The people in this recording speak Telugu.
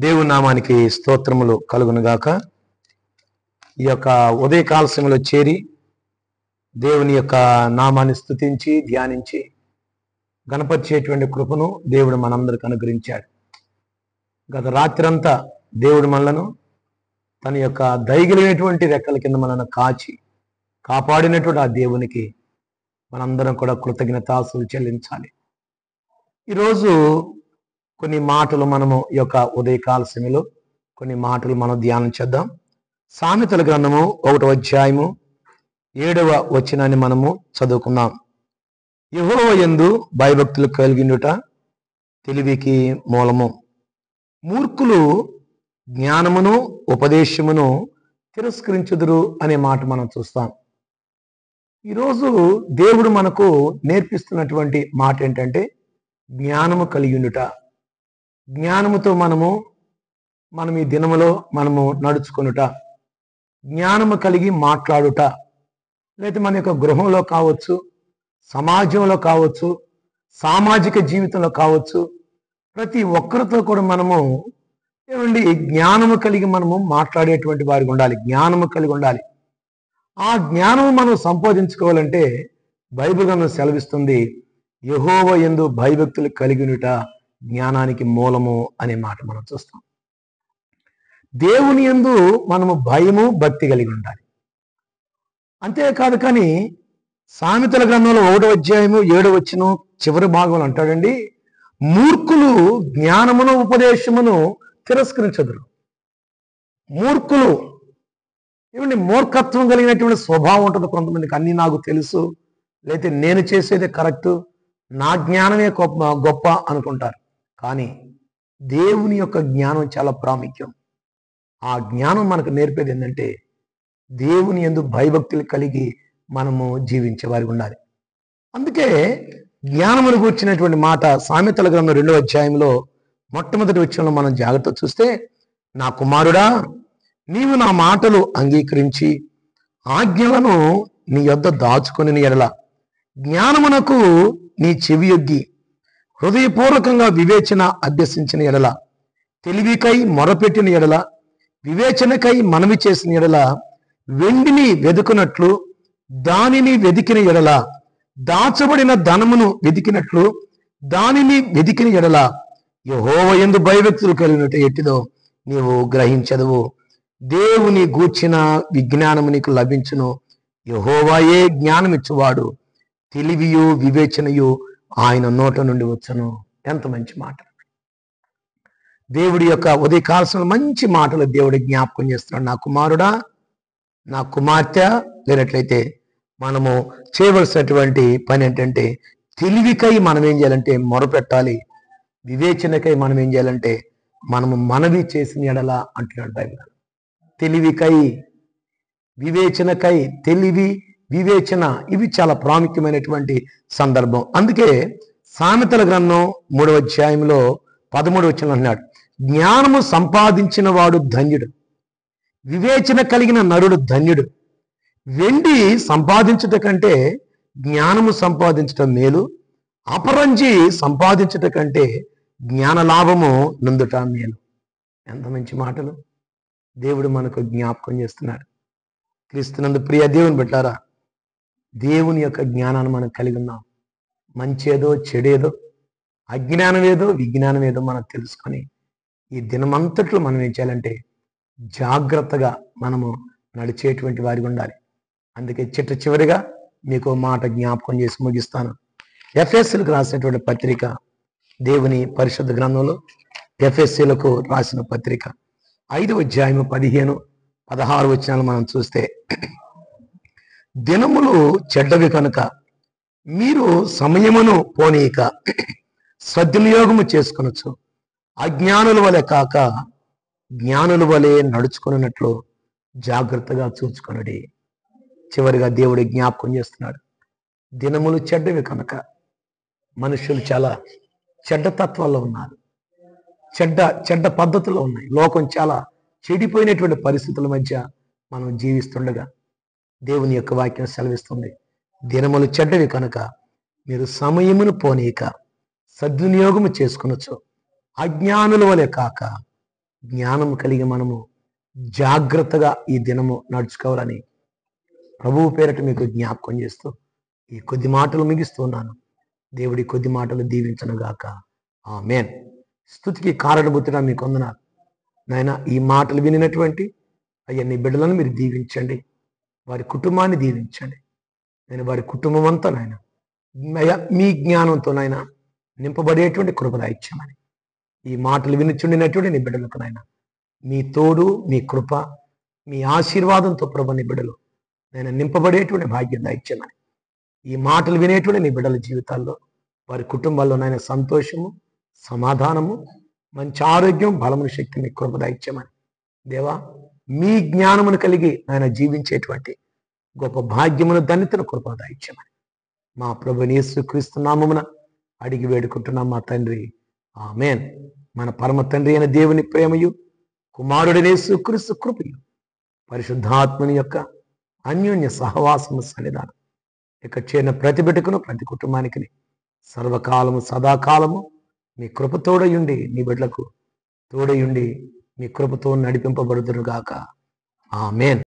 దేవుని నామానికి స్తోత్రములు కలుగునుగాక ఈ యొక్క ఉదయకాల సమయంలో చేరి దేవుని యొక్క నామాన్ని స్తుతించి ధ్యానించి గణపరిచేటువంటి కృపను దేవుడు మనందరికి అనుగ్రహించాడు గత రాత్రంతా దేవుడు మనలను తన యొక్క దయగలిగినటువంటి రెక్కల కింద మనల్ని కాచి కాపాడినటువంటి ఆ దేవునికి మనందరం కూడా కృతజ్ఞతాసులు చెల్లించాలి ఈరోజు కొన్ని మాటలు మనము ఈ యొక్క ఉదయకాల సమయంలో కొన్ని మాటలు మనం ధ్యానం చేద్దాం సామెతల గ్రంథము ఒకటో అధ్యాయము ఏడవ వచనాన్ని మనము చదువుకుందాం యహోవ యందు భయభక్తులు కలిగినట తెలివికి మూలము మూర్ఖులు జ్ఞానమును ఉపదేశమును తిరస్కరించుదురు అనే మాట మనం చూస్తాం ఈరోజు దేవుడు మనకు నేర్పిస్తున్నటువంటి మాట ఏంటంటే జ్ఞానము కలిగి ఉండుట జ్ఞానముతో మనము మనం ఈ దినములో మనము నడుచుకొనుట జ్ఞానము కలిగి మాట్లాడుట లేదా మన యొక్క గృహంలో కావచ్చు సమాజంలో కావచ్చు సామాజిక జీవితంలో కావచ్చు ప్రతి ఒక్కరితో కూడా మనము ఏమండి జ్ఞానము కలిగి మనము మాట్లాడేటువంటి వారికి ఉండాలి జ్ఞానము కలిగి ఉండాలి ఆ జ్ఞానము మనం సంపాదించుకోవాలంటే బైబిల్ గ్రంథం సెలవిస్తుంది యహోవ ఎందు భయభక్తులు కలిగినట జ్ఞానానికి మూలము అనే మాట మనం చూస్తాం దేవుని ఎందు మనము భయము భక్తి కలిగి ఉండాలి అంతేకాదు కానీ సామెతల గ్రంథంలో ఒకటో అధ్యాయము ఏడో వచ్చిన చివరి భాగంలో అంటాడండి మూర్ఖులు జ్ఞానమును ఉపదేశమును తిరస్కరించదురు మూర్ఖులు ఏమండి మూర్ఖత్వం కలిగినటువంటి స్వభావం ఉంటుంది కొంతమందికి అన్ని నాకు తెలుసు లేకపోతే నేను చేసేదే కరెక్ట్ నా జ్ఞానమే గొప్ప గొప్ప అనుకుంటారు కానీ దేవుని యొక్క జ్ఞానం చాలా ప్రాముఖ్యం ఆ జ్ఞానం మనకు నేర్పేది ఏంటంటే దేవుని ఎందు భయభక్తులు కలిగి మనము జీవించే వారికి ఉండాలి అందుకే జ్ఞానమును కూర్చున్నటువంటి మాట సామెతల గ్రంథం రెండో అధ్యాయంలో మొట్టమొదటి విషయంలో మనం జాగ్రత్త చూస్తే నా కుమారుడా నీవు నా మాటలు అంగీకరించి ఆజ్ఞలను నీ యొద్ద దాచుకొని ఎడల జ్ఞానమునకు నీ చెవియొగ్గి హృదయపూర్వకంగా వివేచన అభ్యసించిన ఎడల తెలివికై మొరపెట్టిన ఎడల వివేచనకై మనవి చేసిన ఎడల వెండిని వెదుకునట్లు దానిని వెదికిన ఎడల దాచబడిన ధనమును వెదికినట్లు దానిని వెదికిన ఎడల యహోవ ఎందు భయభక్తులు కలిగినట్టు ఎట్టిదో నీవు గ్రహించదవు దేవుని గూర్చిన విజ్ఞానము నీకు లభించును యహోవాయే జ్ఞానమిచ్చువాడు తెలివియు వివేచనయు ఆయన నోట నుండి వచ్చును ఎంత మంచి మాట దేవుడి యొక్క ఉదయకాల్సిన మంచి మాటలు దేవుడి జ్ఞాపకం చేస్తున్నాడు నా కుమారుడా నా కుమార్తె లేనట్లయితే మనము చేయవలసినటువంటి పని ఏంటంటే తెలివికై మనం ఏం చేయాలంటే మొరపెట్టాలి వివేచనకై మనం ఏం చేయాలంటే మనము మనవి చేసిన ఎడల అంటున్నాడు బైబిల్ తెలివికై వివేచనకై తెలివి వివేచన ఇవి చాలా ప్రాముఖ్యమైనటువంటి సందర్భం అందుకే సామెతల గ్రంథం మూడవ అధ్యాయంలో పదమూడు వచ్చిన అన్నాడు జ్ఞానము సంపాదించిన వాడు ధన్యుడు వివేచన కలిగిన నరుడు ధన్యుడు వెండి సంపాదించుట కంటే జ్ఞానము సంపాదించటం మేలు అపరంజి సంపాదించుట కంటే జ్ఞాన లాభము నందుట మేలు ఎంత మంచి మాటలు దేవుడు మనకు జ్ఞాపకం చేస్తున్నాడు క్రీస్తునందు ప్రియ దేవుని పెట్టారా దేవుని యొక్క జ్ఞానాన్ని మనం కలిగి ఉన్నాం మంచేదో చెడేదో అజ్ఞానం ఏదో విజ్ఞానం ఏదో మనం తెలుసుకొని ఈ దినమంతట్లో మనం ఏం చేయాలంటే జాగ్రత్తగా మనము నడిచేటువంటి వారికి ఉండాలి అందుకే చిట్ట చివరిగా మీకు ఓ మాట జ్ఞాపకం చేసి ముగిస్తాను ఎఫ్ఎస్సీలకు రాసినటువంటి పత్రిక దేవుని పరిశుద్ధ గ్రంథంలో ఎఫ్ఎస్సీలకు రాసిన పత్రిక ఐదు అధ్యాయము పదిహేను పదహారు వచనాలు మనం చూస్తే దినములు చెడ్డవి కనుక మీరు సమయమును పోనీక సద్వినియోగము చేసుకొనొచ్చు అజ్ఞానుల వలె కాక జ్ఞానుల వలె నడుచుకున్నట్లు జాగ్రత్తగా చూసుకొనడి చివరిగా దేవుడి జ్ఞాపకం చేస్తున్నాడు దినములు చెడ్డవి కనుక మనుషులు చాలా చెడ్డ తత్వాల్లో ఉన్నారు చెడ్డ చెడ్డ పద్ధతులు ఉన్నాయి లోకం చాలా చెడిపోయినటువంటి పరిస్థితుల మధ్య మనం జీవిస్తుండగా దేవుని యొక్క వాక్యం సెలవిస్తుంది దినములు చెడ్డవి కనుక మీరు సమయమును పోనీక సద్వినియోగము చేసుకొనొచ్చు అజ్ఞానుల వలె కాక జ్ఞానం కలిగి మనము జాగ్రత్తగా ఈ దినము నడుచుకోవాలని ప్రభువు పేరట మీకు జ్ఞాపకం చేస్తూ ఈ కొద్ది మాటలు ముగిస్తున్నాను దేవుడి కొద్ది మాటలు దీవించనుగాక ఆ మేన్ స్థుతికి కారణభూతుడా మీకు వందనాలు నాయన ఈ మాటలు వినినటువంటి అయ్యా నీ బిడ్డలను మీరు దీవించండి వారి కుటుంబాన్ని దీవించండి నేను వారి కుటుంబం అంతా నాయన అయ్యా మీ జ్ఞానంతో నాయన నింపబడేటువంటి కృపద ఇచ్చామని ఈ మాటలు వినిచుండినటువంటి నీ బిడ్డలకు నాయన మీ తోడు మీ కృప మీ ఆశీర్వాదంతో ప్రభు నీ బిడ్డలు నేను నింపబడేటువంటి భాగ్యం దయచేయమని ఈ మాటలు వినేటువంటి నీ బిడ్డల జీవితాల్లో వారి కుటుంబాల్లో నాయన సంతోషము సమాధానము మంచి ఆరోగ్యం బలమును శక్తిని కృప దయచేయమని దేవా మీ జ్ఞానమును కలిగి ఆయన జీవించేటువంటి గొప్ప భాగ్యమును ధన్యతను కృప దయచేయమని మా ప్రభు యేసుక్రీస్తు నామమున అడిగి వేడుకుంటున్నాం మా తండ్రి ఆమెన్ మన పరమ తండ్రి అయిన దేవుని ప్రేమయు కుమారుడనే సుక్రీస్తు కృపయు పరిశుద్ధాత్మని యొక్క అన్యోన్య సహవాసము సన్నిధానం ఇక చేరిన ప్రతి బిడ్డకును ప్రతి కుటుంబానికి సర్వకాలము సదాకాలము మీ కృప తోడయుండి నీ బిడ్డలకు తోడయుండి మీ కృపతో నడిపింపబడుదురుగాక ఆమెన్